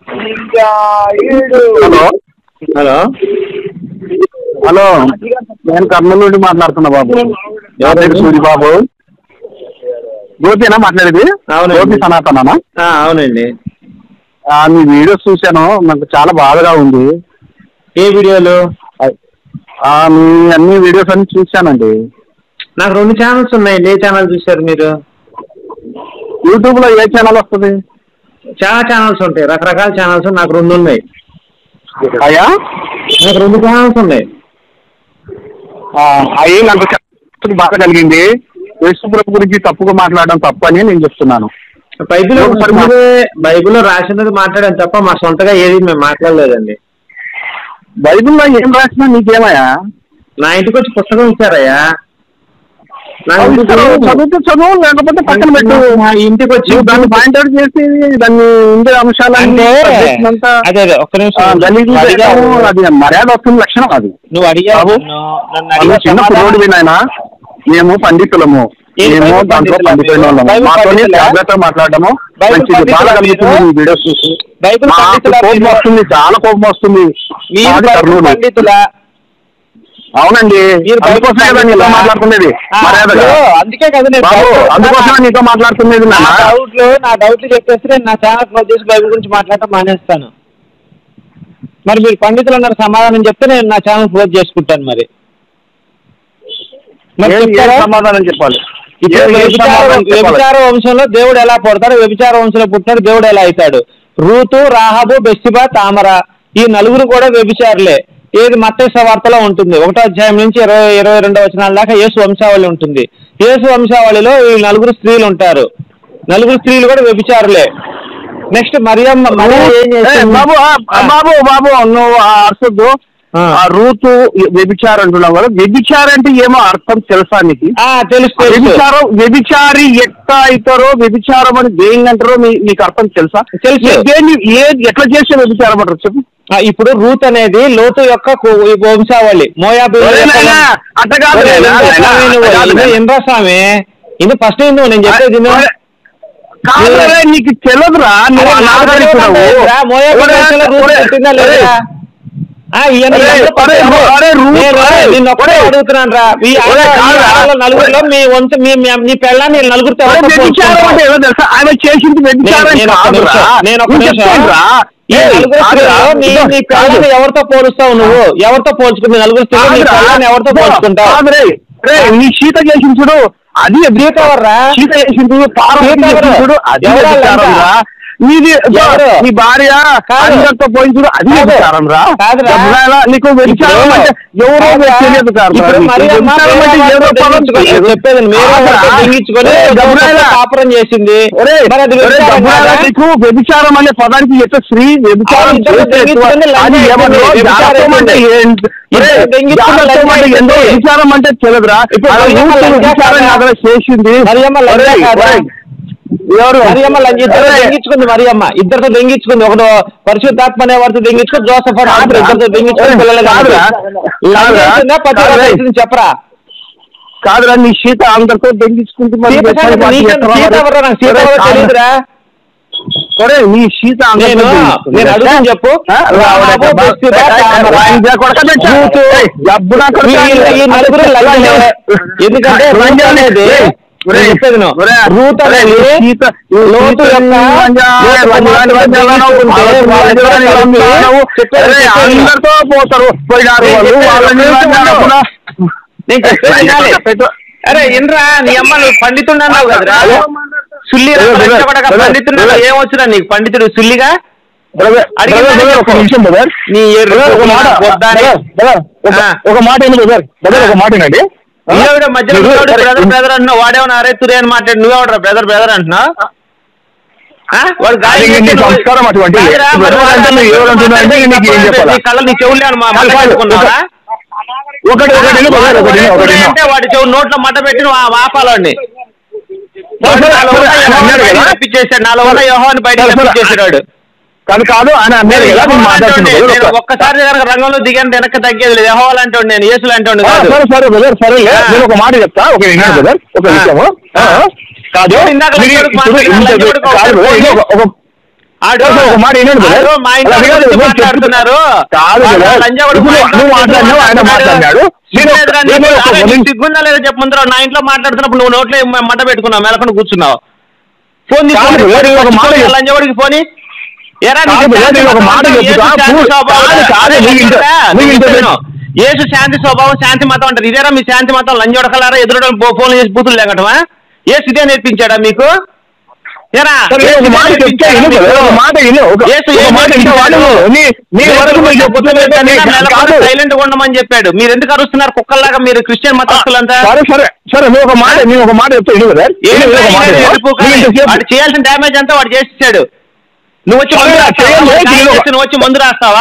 Hello hello hello నేను కర్నూలు నుండి మాట్లాడుతున్నా బాబు నా పేరు సూరిబాబు గోపినా మాట్లాడేది అవునండి. గోపి సనాతననా ఆ, అవునండి ఆ, మీ వీడియోస్ చూశాను నాకు చాలా బాధగా ఉంది ఏ వీడియోలు ఆ, మీ అన్ని వీడియోస్ అన్ని చూశానండి నాకు రెండు ఛానల్స్ ఉన్నాయండి ఏ ఛానల్ చూశారు మీరు యూట్యూబ్ లో ఏ ఛానల్ వస్తుంది చాలా ఛానల్స్ ఉంటాయి రకరకాల ఛానల్స్ నాకు రెండు ఉన్నాయి అయ్యా నాకు రెండు ఛానల్స్ ఉన్నాయి ఆ, అయ్యి నాకు చాలా బాధ కలిగింది యేసుప్రభు గురించి తప్పుగా మాట్లాడడం తప్పని నేను చెప్తున్నాను బైబిల్లో ఒకసారి మా- ఉన్నదే- బైబిల్లో రాసినది మాట్లాడాను తప్ప మా సొంతగా ఏది మేము మాట్లాడలేదండి బైబిల్లో ఏం రాసినా నీకేమయ్యా నా ఇంటికి వచ్చి పుస్తకం ఇచ్చారయ్యా నా చదువు- ఇంటికి చదివితే చదువు లేకపోతే పక్కన పెట్టు నా ఇంటికి వచ్చి నువ్వు దాన్ని పాయింట్ అవుట్ చేసి దాన్ని ఉండే అంశాలన్నీ అంటే subject అంతా, అదే అదే ఒక్క ఆ, నిమిషం గలీజు నువ్వు చేయడం, అడిగావు అది మర్యాద వస్తున్న లక్షణం అది నువ్వు అడిగావు బాబు, నన్ను నన్ను నువ్వు అడిగావు చిన్న సమాధానం- పిల్లోడివి నాయన మేము పండితులము ఏంటి మేము బైబిల్ దాంట్లో పండితులా పండిపోయిన మీరు? వాళ్ళము బైబిల్ మాతోనే పండితులా? జాగ్రత్తగా మాట్లాడము బైబిల్ మంచిది బాగా పండితులా కలుగుతుంది మీరు? ఈ వీడియోస్ చూసి బైబిల్ మాకు పండితులా కోపం మీరు? వస్తుంది చాలా కోపం వస్తుంది మీరు మాది బైబిల్ కర్నూలు. పండితులా అవునండి మీరు బైబిల్ అందుకోసమే కదా నీతో పండితులా? మాట్లాడుకునేది ఆ, మర్యాదగా అయ్యో, అందుకే కదా నేను బాబు బైబిల్- అందుకోసమే నీతో మాట్లాడుకునేది నా నాన్న డౌట్లు నా డౌట్లు చెప్పేసి నేను నా ఛానల్ క్లోజ్ చేసి బైబిల్ గురించి మాట్లాడటం మానేస్తాను మరి మీరు పండితులు అన్నారు సమాధానం చెప్తే నేను నా ఛానల్ క్లోజ్ చేసుకుంటాను మరి మరి ఏం- ఏం చెప్తారా? సమాధానం చెప్పాలి ఇప్పుడు ఏం- ఏం వ్యభిచార సమాధానం చెప్పాలి? వ్యభిచార వంశంలో దేవుడు ఎలా పుడతాడు వ్యభిచార వంశంలో పుట్టినాడు దేవుడు ఎలా అవుతాడు రూతు రాహబు బెస్సిబా తామర ఈ నలుగురు కూడా వ్యభిచారులే ఏది మత్తేశ్వ వార్తలో ఉంటుంది ఒకటో అధ్యాయం నుంచి ఇరవై ఇరవై రెండో వచనాల దాకా యేసు వంశావళి ఉంటుంది యేసు వంశావళిలో ఈ నలుగురు స్త్రీలు ఉంటారు నలుగురు స్త్రీలు కూడా వ్యభిచారులే నెక్స్ట్ మరియమ్మ మరియ ఏం ఏ, చేసింది? బాబు ఆ, ఆ. బాబు బాబు నువ్వు ఆ అరసొద్దు ఆ. ఆ రూతు వ్యభిచారం అంటున్నావు కదా వ్యభిచారం అంటే ఏమో అర్థం తెలుసా నీకు ఆ, తెలుసు తెలుసు వ్యభిచారం వ్యభిచారి ఎట్లా అవుతారో వ్యభిచారం అని దేని అంటారో మీ- నీకు అర్థం తెలుసా తెలుసు. ఏ- దేన్ని ఏ ఎట్లా చేసే వ్యభిచారం అంటారు చెప్పు ఆ, ఇప్పుడు రూత్ అనేది లోతు యొక్క కు- వంశావళి మోయాబు ఒరే నాయనా, అట్ట కాదు నాయనా, నాయనా, అట్ట కాదు నాయనా. ఇంద్రా స్వామి ఇది ఫస్ట్ నువ్వు నేను చెప్పేది విను. కాదు రే, నీకు తెలియదురా నువ్వు అరే, నాకు నాగరికున్నావు. తెలియదు రా, మోయాబు ఒరే, వంశంలో రూతు ఒరే, పుట్టిందా ఒరే, లేదా? ఆ, ఈయన ఒరే, ఎవరు ఒరే, పుట్టారు? ఒరే, రూతు, నేను ఒరే, నిన్ను ఒక్కటే ఒరే. అడుగుతున్నాను రా ఈ ఒరే, ఆడ- ఈ కాదురా. ఆడవాళ్ళ నలుగురిలో మీ వంశం మీ మీ- నీ పెళ్ళాన్ని నలుగురితో ఒరే, ఎవరితో వ్యభిచారం అంటే పోల్చుకుంటావు? ఏదో తెలుసా ఆయన చేసింది వ్యభిచారం నేను- నేను ఒక్క కాదురా. నిమిషం, నేను ఒక్క నేను నిమిషం. చెప్తానురా. ఈ ఏయ్, నలుగురు కాదురా, స్త్రీలలో నీ ఇదో, నీ కాదు. పెళ్ళాన్ని ఎవరితో పోలుస్తావు నువ్వు ఎవరితో పోల్చుకుంది నలుగురు స్త్రీలు నీ కాదురా, పెళ్ళాన్ని ఎవరితో ఇదో, పోల్చుకుంటావు కాదు రే, రే, నీ సీత చేసింది చూడు అది సీత ఎవర్రా? సీత చేసింది చూడు పార్వతి సీత ఎవరు? చేసింది చూడు అది ఎవరు వ్యభిచారం వాళ్ళంతా? రా నీది ఇదో, ఎవరు? నీ భార్య కాదు. అందరితో పోయి చూడు అది కాదు. వ్యభిచారం రా కాదురా. డబ్బులా, నీకు వ్యభిచారం ఇప్పుడు- అంటే ఎవరో కాదురా. తెలియదు కాదురా ఇప్పుడు నీకు. మరి అమ్మ వ్యభిచారం వేరే అంటే వాళ్ళతో ఏదో పదం దెంగించుకొని- తెలియదు. చెప్పేది మీరు కాదురా. వాళ్ళతో దెంగించుకొని ఒరే, ఏదో డబ్బులా, ఒకటి కాపురం చేసింది ఒరే, మరి అది ఒరే, వ్యభిచారం డబ్బులా, కాదా? నీకు వ్యభిచారం అనే పదానికి ఎట్లా స్త్రీ వ్యభిచారం ఆ, ఇద్దరు చేస్తే దెంగించుకొని ఎక్కువ. లంచం అది ఎవరు? అయిపోయింది, వ్యభిచారం జాతకం అంటే అయిపోయింది. ఏంటి? ఒరే, ఇద్దరు దెంగించుకొని జాతకం లంచం అంటే ఏంటో అయిపోయింది. వ్యభిచారం అంటే తెలియదురా ఇప్పుడు ఆ మరియమ్మ రూతు లంచా వ్యభిచారం కాదా? కాదురా చేసింది మరియమ్మ లంచా ఒరేయ్, కాదా? ఒరేయ్, ఎవరు మరియమ్మ లంచ ఇద్దరు ఒరేయ్, దెంగించుకుంది మరియమ్మ ఇద్దరితో దెంగించుకుంది ఒకడు పరిశుద్ధాత్మ అనే వారితో దెంగించుకుని జోసఫ్ అని ఆంధ్ర ఇద్దరితో దెంగించుకుని ఒరేయ్, పిల్లలు కాదురా. కాదురా. కాదురా. చెప్పరా కాదురా నీ సీత అందరితో దెంగించుకుంటూ మరి సీత వ్యభిచారం సంగతి నీకెందుకు? చేస్తున్నావా సీత మరి? ఎవరో నాకు సీత ఒరేయ్, ఎవరో కాదురా. తెలియదురా ఒరేయ్, నీ సీత అందరితో నేను దెంగించుకుంది. నేను అడుగుని చెప్పు ఆ? రాబో రాబో, బెస్తిబా, ఏయ్, ఏయ్, తామర. వాయించా కొడక పెట్టు. రూతు. ఏయ్, జబ్బునా కొడక. ఈ- ఈ నలుగురు లంజలే. ఎందుకంటే రూత్ లంజలే. అనేది ఏయ్, నేను చెప్పేది విను. ఒరేయ్, రూత్ ఒరేయ్, అనేది ఈ సీత ఈ లోతు సీత యొక్క లంజా, లోతు లంజా, కుమార్తె లంజా, దెంగించుకుంటే లంజా, వాళ్ళిద్దరూ లంజా, కలిపి లంజా, చెప్పేది ఒరేయ్, చెప్పేది విను. అందరితో పోతారు పోయినారు నేను వాళ్ళు చెప్పేది వాళ్ళని ఒక నిమిషం లంజా ఉండు. కూడా. నేను చెప్పేది వినాలి. పెట్టు. అరే ఇంద్రా నీ అమ్మ నువ్వు పండితుడు అన్నావు కదరా సుల్లి బ్రదర్, బ్రదర్, బ్రదర్, పండితుడు బ్రదర్. ఏమొచ్చురా నీకు పండితుడు సుల్లిగా బ్రదర్, అడిగిన బ్రదర్, దానికి బ్రదర్, ఒక చెప్పు. నిమిషం బ్రదర్ నీ ఎర్రి బ్రదర్, ఒక మాట వద్దాని. బ్రదర్, బ్రదర్, ఒక- ఆ. ఒక మాట ఏంటి బ్రదర్ బ్రదర్ ఒక మాట ఏంటండి ఈవిడ మధ్యలో మీరు- బ్రదర్ బ్రదర్ అంటున్నావు వాడేమన్నా అరే తురే అని మాట్లాడి నువ్వెవడరా బ్రదర్ బ్రదర్ అంటున్నావు ఆ? వాడు గాలి అది నీ చేసి నువ్వు- సంస్కారం అటువంటిది. కాదురా, మరి బ్రదర్ వాడు అంటే నువ్వు ఎవరు అంటున్నావు అంటే నీకు ఏం చెప్పాలా? నీ కళ్ళ నీ చెవులు ఏమన్నా మా- మట్ట కాదు, పెట్టుకున్నావా? ఒకటి ఒకటి విను బ్రదర్ ఒకటి విను, ఒకటి తురే విను. అంటే వాడి చెవు నోట్లో మట్ట పెట్టి నువ్వు ఆ- ఆపాలండి సరే, సరే, నాలో ఉన్న సరే, ఆయన యెహోవాని అన్నాడు బయటికి కదా? తప్పించేశాడు నాలో ఉన్న యెహోవాని బయటికి సరే, సరే. తప్పించేసాడు కాదు కాదు ఆయన అన్నారు కదా నేను మాట్లాడుతున్నా నేను బ్రదర్, ఒక- ఒక్కసారి కనుక రంగంలో దిగాను వెనక్కి తగ్గేది లేదు యెహోవాలు అంటే నేను యేసులు అంటే ఆ, కాదు సరే సరే బ్రదర్ సరే ఆ. నేను ఒక మాట చెప్తా ఒక విన్నాను ఆ. బ్రదర్ ఒక ఆ. నిమిషము ఆ, ఆ. కాదు ఇందాక మీరు లంచోడుకు ఇప్పుడు మాట్లాడిన ఇంత- లంచోడుకు కాదు ఒకసారి బ్రదర్, ఇది ఒక- ఒక ఆడు అసలు ఒక మాట వినండి brother. ఆడు మా ఇంట్లో అలా కాదు, గురించి నేను మాట్లాడుతున్నారు కాదు వాడు brother. లంజావుడు ఇప్పుడు మా ఇంట్లో నువ్వు గురించి మాట్లాడినావు, ఆయన మాట్లాడినాడు. నేను- సిగ్గులేదురా నీకు? నేను ఒక అరే, నీకు నిమిషం- సిగ్గుందా లేదా చెప్పు ముందర నా ఇంట్లో మాట్లాడుతున్నప్పుడు నువ్వు నోట్లో ఏం మంట పెట్టుకున్నావు మెలకొని కూర్చున్నావు ఫోన్ కాదు brother, నేను ఒక మాట చెప్- లంజవాడికి ఫోని ఎరా కాదు నీకు brother, శాంతి నేను ఒక మాట మతం చెప్తా. యేసు శాంతి పూర్- స్వభావం కాదు, కాదు, అరే, నీకు ఇంత- చెప్తా, నీకు ఇంత చెప్తాను. యేసు శాంతి స్వభావం శాంతి మతం అంటారు ఇదేరా మీ శాంతి మతం లంజోడకలారా ఎదురు ఫోన్లు చేసి బూతులు లేకటమా యేసు ఇదే నేర్పించాడా మీకు ఎరా సరే, యేసు ఒక ఇదే మాట చెప్తే నేర్పించాడా విను మీకు? brother, ఒక మాట విను. ఒక- యేసు ఒక ఏం మాట వింటే వాడు నేర్పించాడు? నీ నీ వరకు మీరు చెప్పుతున్నట్టు నీ- కాదు సైలెంట్ గా ఉండమని చెప్పాడు మీరు ఎందుకు అరుస్తున్నారు కుక్కల్లాగా మీరు క్రిస్టియన్ మతస్థులంతా సరే సరే సరే నువ్వు ఒక మాట నేను ఒక మాట చెప్తా విను brother. ఏం విను, ఒక మాట చేయాలి? విను. ఎరుపు నువ్వు కానీ ఇంతసేపు- వాడు చేయాల్సిన డ్యామేజ్ అంతా వాడు చేసేసాడు నువ్వు వచ్చి మందు సరే, రాస్తావా? చేయండి, వాడు నేను ఒక- చేసి నువ్వు వచ్చి మందు రాస్తావా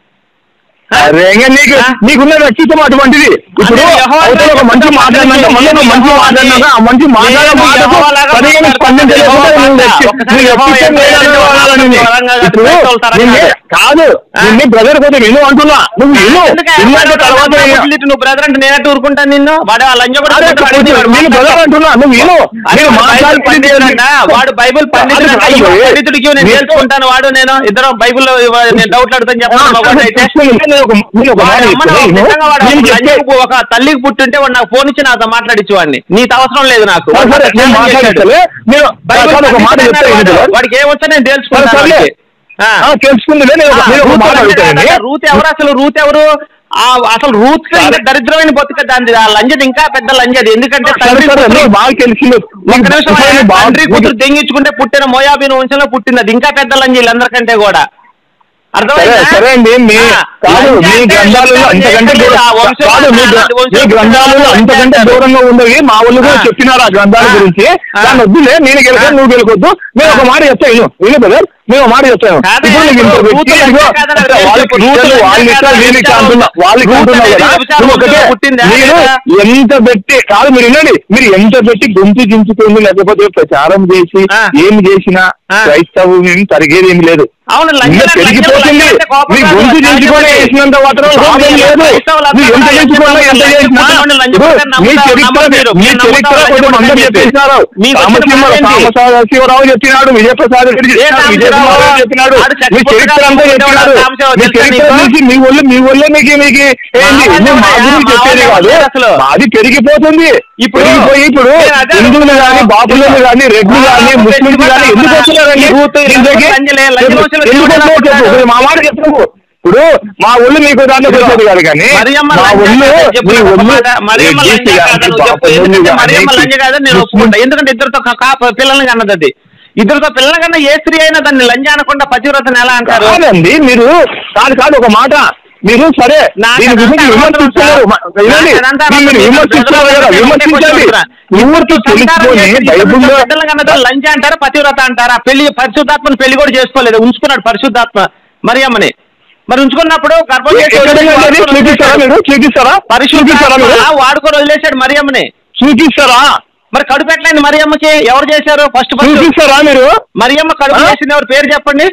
అరే ఇంకా నీకు ఆ? నీకున్న వ్యక్తిత్వం అటువంటిది ఇప్పుడు అంటే యెహోవా అవతల ఒక మంచి లాగా మాట్లాడినంత మళ్ళీ నువ్వు మంచి యెహోవా మాట్లాడినాక ఆ మంచి మాట్లాడే నేను మాటకు యెహోవా లాగా సరిగ్గా స్పందించలేకపోతే యెహోవా నువ్వు వ్యక్తి- ఒక్కసారి నీ యెహోవా వ్యక్తిత్వం ఎంత లేదని ఎంత వాళ్ళని నీ- వరంగా కాదు, ఇప్పుడు క్రైస్తవుల తరంగా నిన్నే కాదు. కాదు ఆ? నిన్నే బ్రదర్ కొద్ది విను అంటున్నా నువ్వు విను ఎందుకు విన్నాక తర్వాత నేను- నువ్వు బ్రదర్ అంటే నేనట్టు ఊరుకుంటాను నిన్ను వాడు ఆ లంజ కూడా అరే, నేను బ్రదర్ అంటున్నా నువ్వు విను నేను మాట్లాడి పండితుడంట వాడు బైబుల్ పండితుడంట అది ఈ కాదు, పండితుడికి నేను నీకు- తెలుసుకుంటాను వాడు నేను ఇద్దరు బైబుల్ నేను డౌట్లు అడుగుతాను చెప్పాను అయితే నేను ఒక నేను ఒక మాట వాడి అమ్మను చెప్తున్నా, విను. నిజంగా వాడు నేను ఒక చెప్తే- లంజకు ఒక తల్లికి పుట్టుంటే వాడు నాకు ఫోన్ ఇచ్చి నాతో మాట్లాడించు వాడిని నీకు అవసరం లేదు నాకు సరే, సరే, నేను మాట్లాడతలే నేను బైబిల్ కాదు, ఒక మాట చెప్తా పండితుడు విను అన్నాడు brother. వాడు. వాడికి ఏమొచ్చా నేను తెలుసుకుంటాను సరే, సరే. వాడికి. ఆ. ఆ, తెలుసుకుందిలే నేను ఒక- ఆ, నేను ఒక రూత్ మాట లంజ అడుగుతానండి కాదా? రూత్ ఎవరు అసలు రూత్ ఎవరు ఆ అసలు రూత్ సరే. ఇంకా దరిద్రమైన బతుక దాని ఆ లంజది ఇంకా పెద్ద లంజది ఎందుకంటే సరే తండ్రి సరే కూతురు- నీకు బాగా తెలిసింది ఒక్క నిమిషం సరే, అయ్యా, బాగా- తండ్రి కూతురు దెంగించుకుంటే పుట్టిన మోయాబీన్ వంశంలో పుట్టింది అది ఇంకా పెద్ద లంజి వీళ్ళందరికంటే కూడా అర్థమైందా? సరే సరే అండి మీ ఆ, కాదు లంజ మీ అంటే గ్రంథాలలో లంజ అంతకంటే అంటే దూరం ఆ వంశం కాదు మీ గ్ర- అలాంటి వంశం మీ గ్రంథాలలో లంజ అంతకంటే అంటారు. దూరంగా ఉండవి మా వాళ్ళు కూడా ఆ. చెప్పినారు ఆ గ్రంథాల ఆ. గురించి ఆ. దాన్ని వద్దులే నేను గెలకదు ఆ. నువ్వు గెలకొద్దు నేను ఒక మాట చెప్తా విను విను బ్రదర్ నేను ఒక మాట చెప్తాను కాదే, ఇప్పుడు నీకు ఇంత రూతు వ్యక్తి లంజ ఇదిగో, కాదని నాకు తెలుసు. వాళ్ళకి రూతు ఇష్టాలు, లంజ వాళ్ళ ఇష్టాలు కాదని వీళ్ళకి వ్యభిచారం అంటున్నా వాళ్ళకి రూతు అంటున్నావు అనేది కదా వ్యభిచారం నువ్వు ఒకటే వంశంలో పుట్టిందా? మీరు లేదా? ఎంత పెట్టి కాదు మీరు వినండి మీరు ఎంత పెట్టి గొంతు దించుకొని లేకపోతే ప్రచారం చేసి ఆ. ఏం చేసినా ఆ. క్రైస్తవం ఏం తరిగేది ఏమి లేదు అవును లంజ ఇంకా పెరిగిపోతుంది మీ గొంతు దించుకొని వేసినంత మాత్రం లాభం లేదు మీరు ఎంత దించుకున్నా ఎంత చేసినా ఇప్పుడు మీ చరిత్ర మీ చరిత్ర కొంచెం అందరూ చెప్పేసినారు రామసింహ రామశివరావు చెప్పినాడు విజయప్రసాద్ రెడ్డి చెప్పినాడు విజయకుమార్ చెప్పినాడు మీ చరిత్ర అంతా చెప్పినాడు మీ చరిత్ర నుంచి మీ ఒళ్ళు మీ ఒళ్ళే మీకు మీకు ఏంటి నువ్వు మా గురించి చెప్పేది కాదు అది పెరిగిపోతుంది ఇప్పుడు పెరిగిపోయి ఇప్పుడు హిందువులు కానీ బాబులను కానీ రెడ్లు కానీ ముస్లింలు కానీ ఎందుకు వస్తున్నారండి దీంట్లోకి? ఎందుకు వస్తున్నారో చెప్పు ఇప్పుడు మా మాట చెప్పు ఇప్పుడు మా ఒళ్ళు మీకు దాంట్లో వచ్చేది కాదు కానీ మరియమ్మ మా లంజ ఒళ్ళు కాదని చెప్పు మీ నాకు ఒక ఒళ్ళు మాట. మరియమ్మ లంజ ఎగ్జిస్ట్ కాదని కానీ నువ్వు చెప్పు. బాబులు ఎందుకంటే కానీ మరియమ్మ లంజ కాదని నేను ముస్లిం- ఒప్పుకుంటా ఎందుకంటే ఇద్దరితో కా- కా- పిల్లల్ని కన్నది అది ఇద్దరితో పిల్లల కన్నా ఏ స్త్రీ అయినా దాన్ని లంజ అనకుండా పతివ్రతను ఎలా అంటారు కాదండి మీరు కాదు కాదు ఒక మాట మీరు సరే నాకు దీని అదంతా గురించి అనవసరం విమర్శిస్తున్నారు సార్. మ- వినండి, నాకు అదంతా మీరు అనవసరం. విమర్శిస్తున్నారు కదా నేను విమర్శించండి చెప్తున్నా. ఊరికి సంసారం తెలుసుకొని చేసి ఇద్దరు బైబుల్లో బిడ్డలను కన్నదో లంజ అంటారా పతివ్రత అంటారా పెళ్లి పరిశుద్ధాత్మని పెళ్లి కూడా చేసుకోలేదు ఉంచుకున్నాడు పరిశుద్ధాత్మ మరియమ్మని మరి ఉంచుకున్నప్పుడు గర్భం చేసి ఎక్కడైనా అది చూపిస్తారా మీరు చూపిస్తారా చూపిస్తారా మీరు పరిశుద్ధాత్మ వాడుకొని వదిలేశాడు మరియమ్మని చూపిస్తారా మరి కడుపు ఎట్లయింది మరియమ్మకి ఎవరు చేశారు ఫస్ట్ ఫస్ట్ చూపిస్తారా మీరు మరియమ్మ కడుపు ఆ? చేసింది ఎవరు పేరు చెప్పండి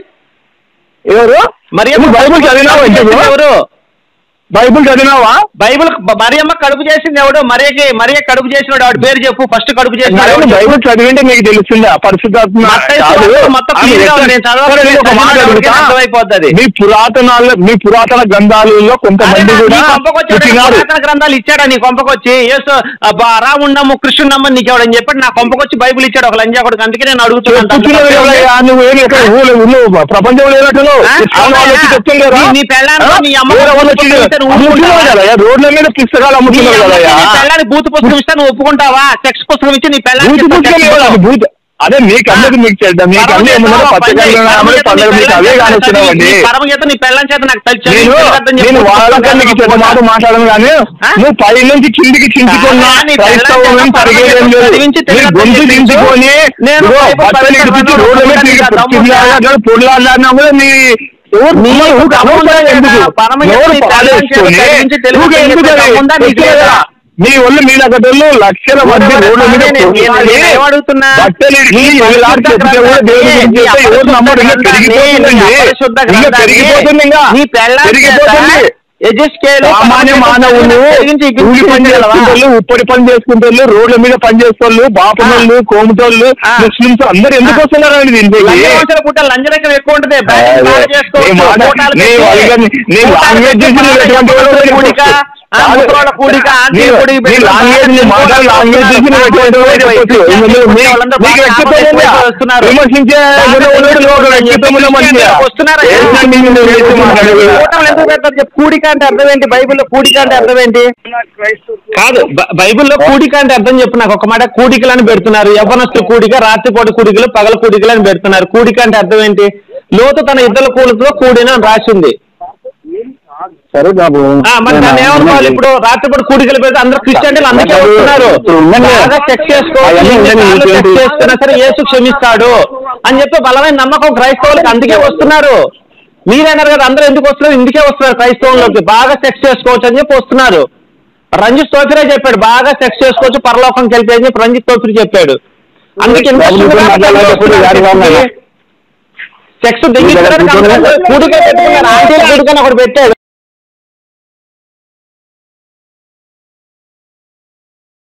ఎవరు మరియమ్మ నువ్వు బైబిల్ చదివినావా కడుపు ఇంతకు? చేసింది ఎవరు బైబిల్ చదివినావా బైబిల్ మరియమ్మ కడుపు చేసింది ఎవడు మరియకి మరియ కడుపు చేసినాడు వాడు పేరు చెప్పు ఫస్ట్ కడుపు చేసినాడు నేను ఎవడు చెప్పు. బైబిల్ చదివింటే మీకు తెలుస్తుందా పరిశుద్ధాత్మ మత్తయి కాదు. సువార్త మొత్తం ఆమె clear గా ఉంది. నేను చదవకపోతే సరే, నేను ఒక మాట చదివిన అడుగుతా. వాడికి అర్థమైపోద్ది. మీ పురాతనాల్లో మీ పురాతన గ్రంథాలలో అరే కొంతమంది నా- కూడా నీ కొంపకొచ్చి ఎవడైనా పుట్టినారు పురాతన గ్రంథాలు ఇచ్చాడా నీ కొంపకొచ్చి యేసు అబ్బా, రాముండమ్ము కృష్ణుడమ్మ నీకు ఎవడని చెప్పాడు నా కొంపకొచ్చి బైబిల్ ఇచ్చాడు ఒక లంజా కొడుకు అందుకే నేను అడుగుతున్నాను చెప్తున్నారు ఎవరయ్యా? నువ్వు ఏమి ఇక్కడ ఊళ్ళో నువ్వు ప్రపంచంలో లేనట్టు ఆ? చెప్తుండేరా నీ- నీ పెళ్ళాంతో నీ అమ్మ పుస్తకం నువ్వు అమ్ముతున్నారు ఊరుకుంటావా? కదయ్యా రోడ్ల మీద పుస్తకాలు నీ అమ్ముతున్నారు అమ్మకి కదయ్యా నీ పెళ్ళాన్ని బూత్ పుస్తకం ఇస్తే నువ్వు ఒప్పుకుంటావా సెక్స్ పుస్తకం ఇచ్చి నీ పెళ్ళాన్ని బూత్ పుస్తకం ఇవ్వాలి అది బూత్ అదే మీకు అందరికి మీకు చెడ్డ మీకు అన్ని ఏమన్నారు పచ్చగంగా పండుగ మీకు అవే కానీ వచ్చినావండి పరమగీత నీ పెళ్ళం చేత నాకు తెలిసి నేను నేను వాళ్ళకంటే నీకు చెడ్డ మాట మాట్లాడను కానీ ఆ? నువ్వు పై నుంచి కిందికి చించుకున్న ఆ, నీ క్రైస్తవం పిల్లలు తరిగేదేం లేదు చదివించి నీ తెలుగు గొంతు చదివించు. దించుకొని నేను ఇదిగో బైబిల్ బట్టలు పవిత్ర ఇడిపించి గ్రంథంలో రోడ్ల మీద చదివించి తిరిగి దమ్ము చిల్లాడాడు పొడిలాడినా కూడా నీ ఎవరు నీ ఊరికి అవసరం ఎందుకు పరమగీత ఎవరు నీ పిల్లలు పాడేసుకొని చదివించి తెలుగు ఊరికే ఎందుకు చదివించే అది? దమ్ముందా నీకు వచ్చే లేదా? కదా. మీ ఒళ్ళు మీ నగదులు లక్షల మంది ఎవరు రోడ్ల మీద నేను- నేను- పొడిలాడి నేను ఏమడుగుతున్నా? బట్టలు ఇడిచి నీ ఎవరు చెప్తే కూడా దేవుడు నీ గురించి చెప్తే ఎవరు నమ్మరు ఇంకా అపరిశుద్ధ పెరిగిపోతుందండి గ్రంథాన్ని, ఇంకా పెరిగిపోతుంది ఇంకా నీ పెళ్ళాం పెరిగిపోతుంది చేత ఎజిస్కేలు సామాన్య మానవులు కూలి పని చేసుకుంటోళ్ళు ఉప్పటి పని చేసుకుంటోళ్ళు రోడ్ల మీద పని చేసేవాళ్ళు బాపనోళ్ళు కోమటోళ్ళు ఆ. ముస్లింస్ అందరు ఎందుకు వస్తున్నారు అండి దీనికి లంచం పుట్ట లంచలకం ఎక్కువ ఉంటుంది అదే. బ్యాంకులు బాగా చేసుకోవచ్చు. నీ మాట- కోటాలు నీ పెట్టి, వాళ్ళని- నీ కోటాలు లాంగ్వేజ్ పెట్టి చూసి నువ్వు ఎటువంటి వాడో బాగా చెప్పొచ్చు. కూడిక, ఆ, కాదు. ముసలోళ్ళ కూడిక, ఆంటీ నీ- కూడిక నీ పెట్టి లాంగ్వేజ్ నీ బాగా మాట లాంగ్వేజ్ చూసి నువ్వు ఎటువంటి వాడో చెప్పొచ్చు. ఎందుకు? నీ- వాళ్ళందరూ నీకు బాగా వ్యక్తిత్వం ఉందా? ఆపరేషన్ వస్తున్నారు. విమర్శించే గుణం ఉన్నోడు ఒక వ్యక్తిత్వం ఉన్న మనిషి. వస్తున్నారా? ఏంటండి మీరు ఎత్తి మాట్లాడేది? కూటములు ఎందుకు పెడతారు చెప్పు? కూడిక అంటే అర్థం ఏంటి బైబిల్లో కూడిక అంటే అర్థం ఏంటి కాదు బ- బైబిల్లో కూడిక అంటే అర్థం చెప్పు నాకు ఒక మాట కూడికలు అని పెడుతున్నారు యవ్వనస్తు కూడిక రాత్రిపూట కూడికలు పగల కూడికలు అని పెడుతున్నారు కూడిక అంటే అర్థం ఏంటి లోతు తన ఇద్దరు కూడికలో కూడిన అని రాసి ఉంది సరే బాబు ఆ, మరి దాన్ని ఏమనుకోవాలి ఇప్పుడు రాత్రిపూట కూడికలు పెడితే అందరూ క్రిస్టియన్లు అందుకే వస్తున్నారు బాగా చెక్ చేసుకోవాలి అవన్నీ ఉండండి, ఎన్నిసార్లు మీకేంటి? చెక్ చేసుకున్నా సరే యేసు క్షమిస్తాడు అని చెప్పి బలమైన నమ్మకం క్రైస్తవులకు అందుకే వస్తున్నారు మీరన్నారు కదా అందరూ ఎందుకు వస్తున్నారు ఇందుకే వస్తున్నారు క్రైస్తవంలోకి బాగా సెక్స్ చేసుకోవచ్చు అని చెప్పి వస్తున్నారు రంజిత్ తోఫిరే చెప్పాడు బాగా సెక్స్ చేసుకోవచ్చు పరలోకంకి వెళ్ళిపోయి అని చెప్పి రంజిత్ తోఫిరి చెప్పాడు అందుకే ఇంత బాబు, ఇప్పుడు మాట్లాడేటప్పుడు గాడి వాళ్ళ. సెక్స్ దిగి కూడిక పెట్టుకున్నారు ఆంటీలు కూడికని ఒకటి పెట్టాడు